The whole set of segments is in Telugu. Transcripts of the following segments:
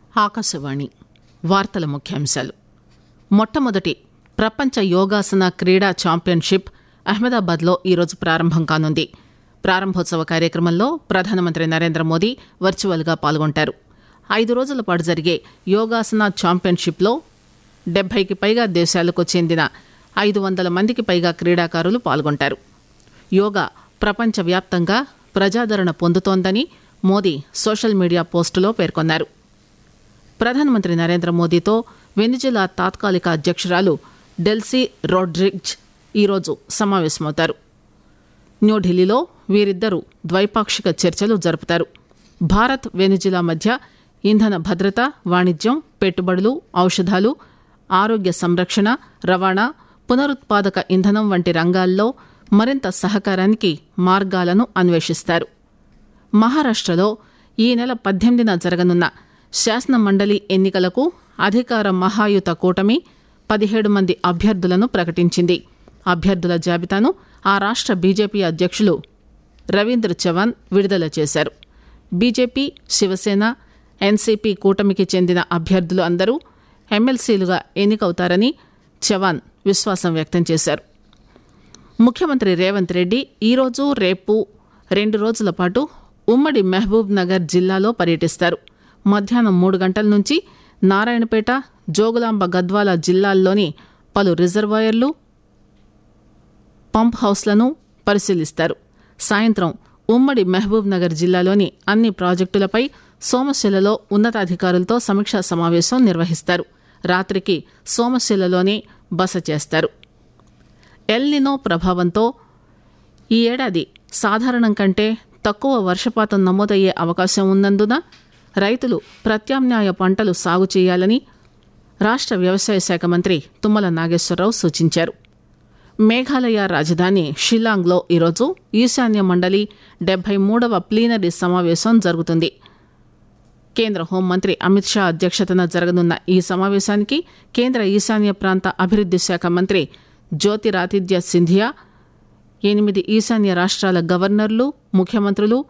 ఆకాశవాణి వార్తల ముఖ్యాంశాలు మొట్టమొదటి ప్రపంచ యోగాసన క్రీడా ఛాంపియన్షిప్ అహ్మదాబాద్లో ఈరోజు ప్రారంభం కానుంది ప్రారంభోత్సవ కార్యక్రమంలో ప్రధానమంత్రి నరేంద్ర మోదీ వర్చువల్గా పాల్గొంటారు ఐదు రోజుల పాటు జరిగే యోగాసన ఛాంపియన్షిప్లో డెబ్బైకి పైగా దేశాలకు చెందిన ఐదు వందల మందికి పైగా క్రీడాకారులు పాల్గొంటారు యోగా ప్రపంచవ్యాప్తంగా ప్రజాదరణ పొందుతోందని మోదీ సోషల్ మీడియా పోస్టులో పేర్కొన్నారు ప్రధానమంత్రి నరేంద్ర మోదీతో వెనిజులా తాత్కాలిక అధ్యక్షురాలు డెల్సీ రోడ్రిగ్జ్ ఈరోజు సమావేశమవుతారు న్యూఢిల్లీలో వీరిద్దరూ ద్వైపాక్షిక చర్చలు జరుపుతారు భారత్ వెనిజులా మధ్య ఇంధన భద్రత వాణిజ్యం పెట్టుబడులు ఔషధాలు ఆరోగ్య సంరక్షణ రవాణా పునరుత్పాదక ఇంధనం వంటి రంగాల్లో మరింత సహకారానికి మార్గాలను అన్వేషిస్తారు మహారాష్టలో ఈ నెల పద్దెనిమిదిన జరగనున్న శాసన మండలి ఎన్నికలకు అధికార మహాయుత కూటమి పదిహేడు మంది అభ్యర్థులను ప్రకటించింది అభ్యర్థుల జాబితాను ఆ రాష్ట్ర బీజేపీ అధ్యక్షులు రవీంద్ర చవాన్ విడుదల చేశారు బీజేపీ శివసేన ఎన్సీపీ కూటమికి చెందిన అభ్యర్థులు అందరూ ఎమ్మెల్సీలుగా ఎన్నికవుతారని చవాన్ విశ్వాసం వ్యక్తం చేశారు ముఖ్యమంత్రి రేవంత్ రెడ్డి ఈరోజు రేపు రెండు రోజుల పాటు ఉమ్మడి మహబూబ్ నగర్ జిల్లాలో పర్యటిస్తారు మధ్యాహ్నం మూడు గంటల నుంచి నారాయణపేట జోగులాంబ గద్వాల జిల్లాల్లోని పలు రిజర్వాయర్లు పంప్ హౌస్లను పరిశీలిస్తారు సాయంత్రం ఉమ్మడి మహబూబ్ నగర్ జిల్లాలోని అన్ని ప్రాజెక్టులపై సోమశిలలో ఉన్నతాధికారులతో సమీక్షా సమావేశం నిర్వహిస్తారు రాత్రికి సోమశిలలోనే బస చేస్తారు ఎల్నినో ప్రభావంతో ఈ ఏడాది సాధారణం కంటే తక్కువ వర్షపాతం నమోదయ్యే అవకాశం ఉన్నందున రైతులు ప్రత్యామ్నాయ పంటలు సాగు చేయాలని రాష్ట్ర వ్యవసాయ శాఖ మంత్రి తుమ్మల నాగేశ్వరరావు సూచించారు మేఘాలయ రాజధాని షిల్లాంగ్లో ఈరోజు ఈశాన్య మండలి డెబ్బై మూడవ ప్లీనరీ సమావేశం జరుగుతుంది కేంద్ర హోంమంత్రి అమిత్ షా అధ్యక్షతన జరగనున్న ఈ సమావేశానికి కేంద్ర ఈశాన్య ప్రాంత అభివృద్ది శాఖ మంత్రి జ్యోతిరాదిత్య సింధియా ఎనిమిది ఈశాన్య రాష్ట్రాల గవర్నర్లు ముఖ్యమంత్రులు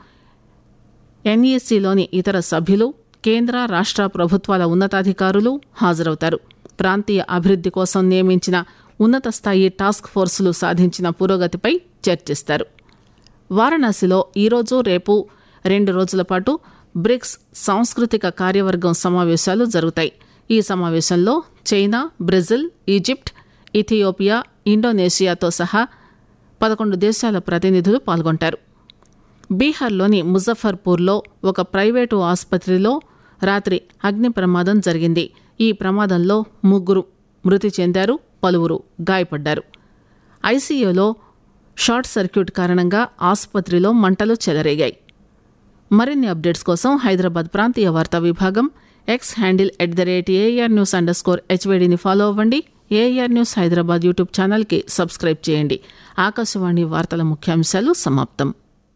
ఎన్ఈసీలోని ఇతర సభ్యులు కేంద్ర రాష్ట్ర ప్రభుత్వాల ఉన్నతాధికారులు హాజరవుతారు ప్రాంతీయ అభివృద్ది కోసం నియమించిన ఉన్నత స్థాయి టాస్క్ ఫోర్సులు సాధించిన పురోగతిపై చర్చిస్తారు వారణాసిలో ఈరోజు రేపు రెండు రోజుల పాటు బ్రిక్స్ సాంస్కృతిక కార్యవర్గం సమావేశాలు జరుగుతాయి ఈ సమావేశంలో చైనా బ్రెజిల్ ఈజిప్ట్ ఇథియోపియా ఇండోనేషియాతో సహా పదకొండు దేశాల ప్రతినిధులు పాల్గొంటారు బీహార్లోని ముజఫర్పూర్లో ఒక ప్రైవేటు ఆసుపత్రిలో రాత్రి అగ్ని ప్రమాదం జరిగింది ఈ ప్రమాదంలో ముగ్గురు మృతి చెందారు పలువురు గాయపడ్డారు ఐసీయూలో షార్ట్ సర్క్యూట్ కారణంగా ఆసుపత్రిలో మంటలు చెలరేగాయి మరిన్ని అప్డేట్స్ కోసం హైదరాబాద్ ప్రాంతీయ వార్తా విభాగం X handle at the rate AIR news underscore స్కోర్ హెచ్వేడిని ఫాలో అవ్వండి ఏఆర్ న్యూస్ హైదరాబాద్ యూట్యూబ్ ఛానల్కి సబ్స్క్రైబ్ చేయండి ఆకాశవాణి వార్తల ముఖ్యాంశాలు సమాప్తం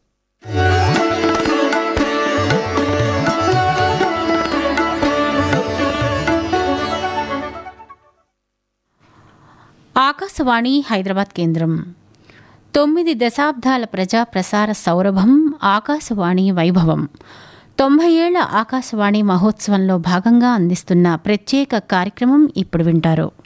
ఆకాశవాణి హైదరాబాద్ కేంద్రం తొమ్మిది దశాబ్దాల ప్రజా ప్రసార సౌరభం ఆకాశవాణి వైభవం తొంభై ఏళ్ల ఆకాశవాణి మహోత్సవంలో భాగంగా అందిస్తున్న ప్రత్యేక కార్యక్రమం ఇప్పుడు వింటారు